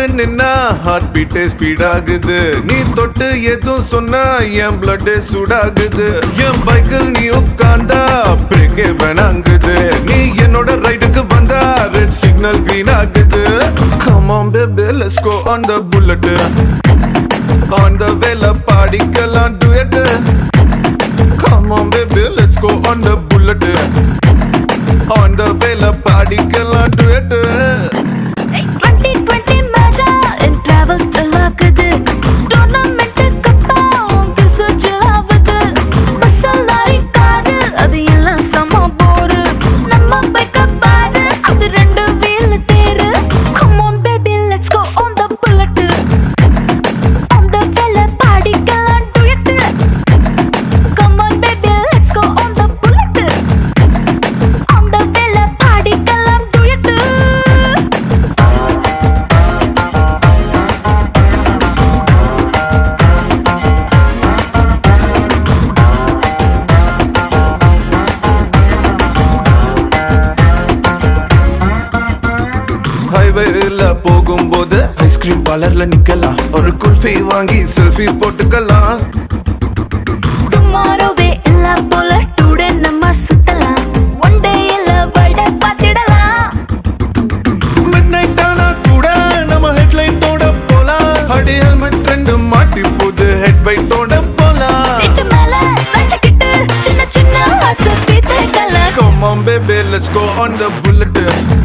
நின்னா heart பீட்டே speed ஆகுது நீ தொட்டு எதுவும் சொன்னா என் பிளட் சூடாகுது என் பைக்கில் நீ உட்கார்ந்தா பிரேக்கே வேணாங்குது நீ என்னோட ரைடுக்கு வந்தா ரெட் சிக்னல் green ஆகுது come on baby let's go on the bullet on the வேல பாடிக்கலாம் duet come on baby let's go on the bullet on the வேல பாடிக்கலாம் duet டுவெண்ட்டி டுவெண்ட்டி மேட்சா என் டிராவல் தல்லாக்குது டோர்னமெண்ட் கப்பா உங்க சுஜலாவது பஸ் லாரி காரு அது எல்லாம் சம bore நம்ம பைக்க பாரு அது ரெண்டு வீல் தேரு come on baby let's go on the bullet on the வெல்ல பாடிக்கலாம் duet come on baby let's go on the bullet on the வெல்ல பாடிக்கலாம் டுயட் ஹைவேல போகும்போது ஐஸ்கிரீம் பார்லர்ல நிக்கலாம் ஒரு குல்ஃபி வாங்கி செல்ஃபி போட்டுக்கலாம் டுமாரோவே இல்ல போல டுடே நம்ம சுத்தலாம் ஒன் டே இல்ல வட பாத்திடலாம் மிட் நைட் ஆனா கூட நம்ம ஹெட்லைட்டோட போலாம் அடி ஹெல்மெட் ரெண்டு மாட்டி போது ஹெட் வைட்டோட போலாம் சீட்டு மேல வச்சுக்கிட்டு சின்ன சின்ன ஆசை தீர்த்துக்கலாம் Come on baby let's go on the bullet